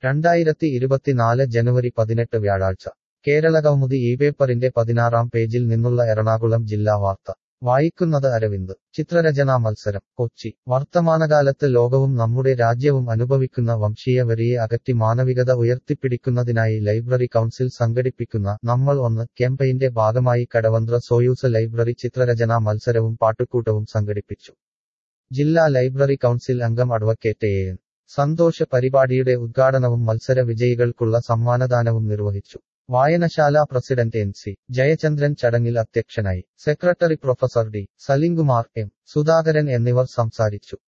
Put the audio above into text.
രണ്ടായിരത്തി ഇരുപത്തിനാല് ജനുവരി പതിനെട്ട് വ്യാഴാഴ്ച കേരള കൗമുദി ഈ പേപ്പറിന്റെ പതിനാറാം പേജിൽ നിന്നുള്ള എറണാകുളം ജില്ലാ വാർത്ത വായിക്കുന്നത് അരവിന്ദ് ചിത്രരചനാ മത്സരം കൊച്ചി വർത്തമാനകാലത്ത് ലോകവും നമ്മുടെ രാജ്യവും അനുഭവിക്കുന്ന വംശീയ വെറിയെ അകറ്റി മാനവികത ഉയർത്തിപ്പിടിക്കുന്നതിനായി ലൈബ്രറി കൗൺസിൽ സംഘടിപ്പിക്കുന്ന നമ്മൾ ഒന്ന് ക്യാമ്പയിന്റെ ഭാഗമായി കടവന്ത്ര സോയൂസ് ലൈബ്രറി ചിത്രരചനാ മത്സരവും പാട്ടുകൂട്ടവും സംഘടിപ്പിച്ചു ജില്ലാ ലൈബ്രറി കൗൺസിൽ അംഗം അഡ്വക്കേറ്റ് എ എൻ സന്തോഷ് പരിപാടിയുടെ ഉദ്ഘാടനവും മത്സര വിജയികൾക്കുള്ള സമ്മാനദാനവും നിർവഹിച്ചു വായനശാല പ്രസിഡന്റ് എൻ സി ജയചന്ദ്രൻ ചടങ്ങിൽ അധ്യക്ഷനായി secretary professor D Salimkumar M Sudhakaran എന്നിവർ സംസാരിച്ചു